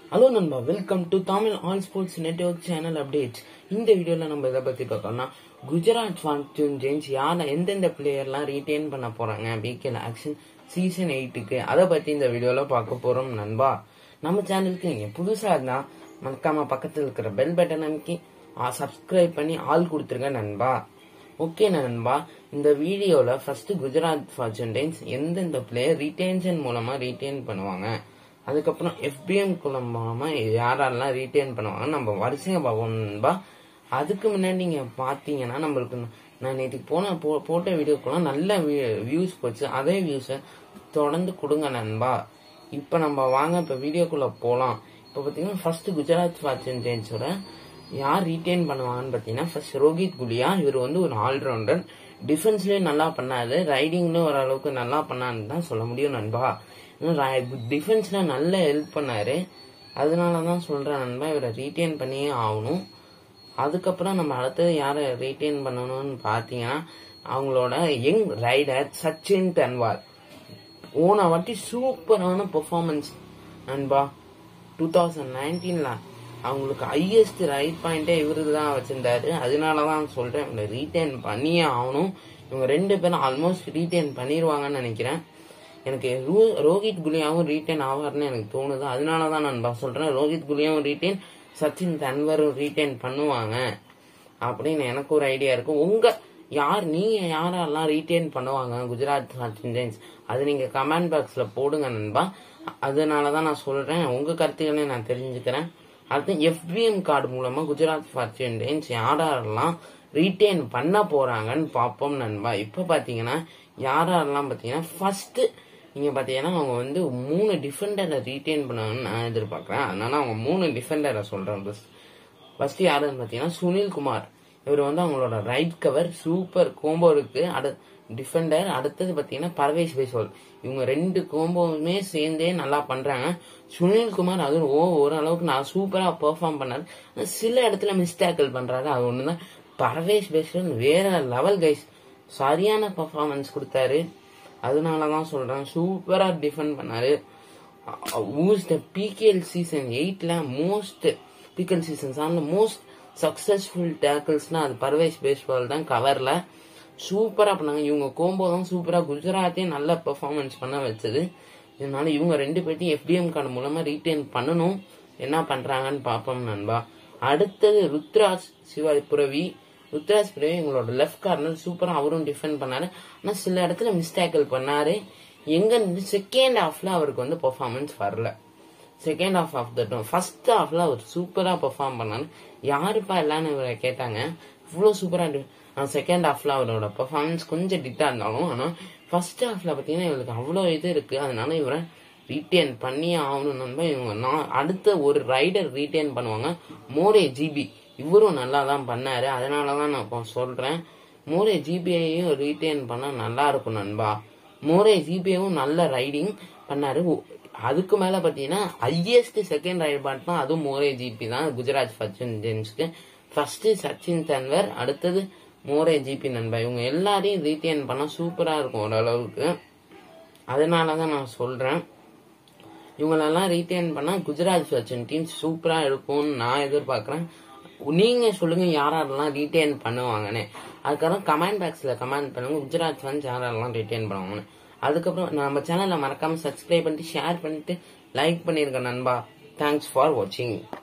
hello நண்பா welcome to Tamil all sports network channel updates இந்த வீடியோல நம்ம இதை பத்தி பார்க்கணும்னா குஜராத் ஃபார்ச்சூன் ஜெயின்ஸ் யார் எந்தெந்த பிளேயர்லாம் ரீட்டைன் பண்ண போறாங்க பிகேல ஆக்ஷன் சீசன் எயிட்டுக்கு அதை பத்தி இந்த வீடியோல பார்க்க போறோம் நண்பா நம்ம சேனலுக்கு நீங்க புதுசா இருந்தா மறக்காம பக்கத்தில் இருக்கிற பெல் பட்டன் அமைக்கி சப்ஸ்கிரைப் பண்ணி ஆள் கொடுத்துருங்க நண்பா ஓகே நண்பா இந்த வீடியோல ஃபர்ஸ்ட் குஜராத் ஃபார்ச்சூன் டைன்ஸ் எந்தெந்த பிளேயர் ரீடைன்ஷன் மூலமா ரீட்டைன் பண்ணுவாங்க அதுக்கப்புறம் எஃபிஎம் குளம் மூலமா யாரெல்லாம் ரீட்டைன் பண்ணுவாங்க நம்ம வரிசையா பார்ப்போம் நண்பா அதுக்கு முன்னாடி நீங்க பாத்தீங்கன்னா நம்மளுக்கு நான் நேற்று போன போ- போட்ட வீடியோக்குலாம் நல்ல வியூஸ் போச்சு அதே வியூஸை தொடர்ந்து கொடுங்க நண்பா இப்போ நம்ம வாங்க இப்போ வீடியோக்குள்ள போகலாம் இப்போ பார்த்தீங்கன்னா ஃபர்ஸ்ட் குஜராத் ஃபார்ச்சூன் ஜெயின்ஸோட யார் ரீட்டைன் பண்ணுவாங்கன்னு பார்த்தீங்கன்னா ஃபர்ஸ்ட் ரோஹித் குலியா இவர் வந்து ஒரு ஆல்ரவுண்டர் டிஃபென்ஸ்லயும் நல்லா பண்ணாரு ரைடிங்லயும் ஓரளவுக்கு நல்லா பண்ணான்னு தான் சொல்ல முடியும் நண்பா டிஃபென்ஸ்ல நல்ல ஹெல்ப் பண்ணாரு அதனால தான் சொல்றேன் நண்பா இவரை ரீட்டைன் பண்ணியே ஆகணும் அதுக்கப்புறம் நம்ம அடுத்தது யாரை ரீட்டைன் பண்ணணும்னு பார்த்தீங்கன்னா அவங்களோட யங் ரைடர் சச்சின் தன்வார் போன வாட்டி சூப்பரான பெர்ஃபார்மன்ஸ் நண்பா டூ தௌசண்ட் நைன்டீன்ல அவங்களுக்கு ஹையஸ்ட் ரைட் பாயிண்டே இவரு தான் வச்சிருந்தாரு அதனால தான் சொல்றேன் இவங்களை ரீட்டைன் பண்ணியே ஆகணும் இவங்க ரெண்டு பேரும் ஆல்மோஸ்ட் ரீட்டைன் பண்ணிடுவாங்கன்னு நினைக்கிறேன் எனக்கு ரோ- ரோஹித் குலியாவும் ரீட்டைன் ஆவார்னு எனக்கு தோணுது அதனால தான் நண்பா சொல்றேன் ரோஹித் குலியாவும் ரீட்டைன் சச்சின் தன்வரும் ரீட்டைன் பண்ணுவாங்க அப்படின்னு எனக்கு ஒரு ஐடியா இருக்கு உங்க யார் நீங்க யாரெல்லாம் ரீட்டைன் பண்ணுவாங்க குஜராத் ஃபார்ச்சூன் ஜெயின்ஸ் அது நீங்க கமெண்ட் பாக்ஸ்ல போடுங்க நண்பா அதனால தான் நான் சொல்றேன் உங்க கருத்துக்களை நான் தெரிஞ்சுக்கிறேன் அடுத்து எஃபிஎம் கார்டு மூலமா குஜராத் ஃபார்ச்சூன் ஜெயின்ஸ் யாரெல்லாம் ரீட்டைன் பண்ண போறாங்கன்னு பார்ப்போம் நண்பா இப்ப பாத்தீங்கன்னா யாரெல்லாம் பாத்தீங்கன்னா ஃபர்ஸ்ட் நீங்க பாத்தீங்கன்னா அவங்க வந்து மூணு டிஃபெண்டரை ரீட்டைன் பண்ணணும்னு நான் எதிர்பார்க்கறேன் அதனால அவங்க மூணு டிஃபெண்டரை சொல்றேன் ஃபர்ஸ்ட் யாருன்னு பாத்தீங்கன்னா சுனில் குமார் இவர் வந்து அவங்களோட ரைட் கவர் சூப்பர் கோம்போ இருக்கு அடு டிஃபெண்டர் அடுத்தது பாத்தீங்கன்னா பர்வேஷ் பைசோல் இவங்க ரெண்டு கோம்போவுமே சேர்ந்தே நல்லா பண்றாங்க சுனில் குமார் அது ஓ ஓரளவுக்கு நான் சூப்பரா பெர்ஃபார்ம் பண்ணாரு ஆனா சில இடத்துல மிஸ்டேக்கிள் பண்றாரு அது ஒண்ணுதான் பர்வேஷ் பைசோல் வேற லெவல் கைஸ் சரியான பெர்ஃபார்மன்ஸ் கொடுத்தாரு அதனாலதான் சொல்றேன் சூப்பரா டிஃபெண்ட் பண்ணாரு ஊஸ் த பிகேஎல் சீசன் எயிட்ல மோஸ்ட் பிகேஎல் சீசன் செவன்ல மோஸ்ட் சக்சஸ்ஃபுல் டேக்கிள்ஸ்னா அது பர்வேஷ் பேஸ்பால் தான் கவர்ல சூப்பரா பண்ணாங்க இவங்க கோம்போ தான் சூப்பரா குஜராத்தையும் நல்ல பெர்ஃபார்மன்ஸ் பண்ண வச்சது இதனால இவங்க ரெண்டு பேர்த்தையும் எஃப்டிஎம் கார்டு மூலமா ரீட்டைன் பண்ணணும் என்ன பண்றாங்கன்னு பார்ப்போம் நண்பா அடுத்தது ருத்ராஜ் சிவாஜி புரவி ருத்ராஜ் புரவி இவங்களோட லெஃப்ட் கார்னர் சூப்பரா அவரும் டிஃபெண்ட் பண்ணாரு ஆனா சில இடத்துல மிஸ்டேக்கிள் பண்ணாரு எங்க செகண்ட் ஹாஃப்ல அவருக்கு வந்து பெர்ஃபார்மன்ஸ் வரல செகண்ட் ஹாஃப் ஆஃப் த டோம் ஃபர்ஸ்ட் ஹாஃப்ல அவர் சூப்பரா பெர்ஃபார்ம் பண்ணாரு யாருப்பா எல்லான்னு இவரை கேட்டாங்க இவ்வளவு சூப்பரா செகண்ட் ஹாஃப்ல அவரோட பெர்ஃபார்மன்ஸ் கொஞ்சம் டிட்டா இருந்தாலும் ஆனா ஃபர்ஸ்ட் ஹாஃப்ல பாத்தீங்கன்னா இவருக்கு அவ்வளவு இது இருக்கு அதனால இவரை ரீட்டைன் பண்ணியே ஆகணும் நண்பா இவங்க நான் அடுத்த ஒரு ரைடர் ரீட்டைன் பண்ணுவாங்க மோரே ஜிபி இவரும் நல்லா தான் பண்ணாரு அதனால தான் நான் இப்போ சொல்றேன் மோரே ஜிபிஐயும் ரீட்டைன் பண்ணா நல்லா இருக்கும் நண்பா மோரே ஜிபிஐவும் நல்ல ரைடிங் பண்ணாரு ஒ- அதுக்கு மேல பாத்தீங்கன்னா ஹையஸ்ட் செகண்ட் ரைட் பாட்னா அதுவும் மோரே ஜிபி தான் குஜராத் ஃபர்ச்சூன் ஜெயின்ஸ்க்கு ஃபர்ஸ்ட் சச்சின் தன்வர் அடுத்தது மோரே ஜிபி நண்பா இவங்க எல்லாரையும் ரீட்டைன் பண்ணா சூப்பரா இருக்கும் ஓரளவுக்கு அதனால தான் நான் சொல்றேன் இவங்களெல்லாம் ரீட்டைன் பண்ணா குஜராத் ஃபர்ச்சூன் டீம் சூப்பரா இருக்கும்னு நான் எதிர்பார்க்கறேன் நீங்க சொல்லுங்க யாரெல்லாம் ரீட்டைன் பண்ணுவாங்கன்னு அதுக்கப்புறம் கமெண்ட் பாக்ஸ்ல கமெண்ட் பண்ணுங்க குஜராத் ஃபன்ஸ் யாரெல்லாம் ரீட்டைன் பண்ணுவாங்கன்னு அதுக்கப்புறம் நம்ம சேனலை மறக்காம சப்ஸ்கிரைப் பண்ணிட்டு ஷேர் பண்ணிட்டு லைக் பண்ணிருங்க நண்பா தேங்க்ஸ் ஃபார் வாட்சிங்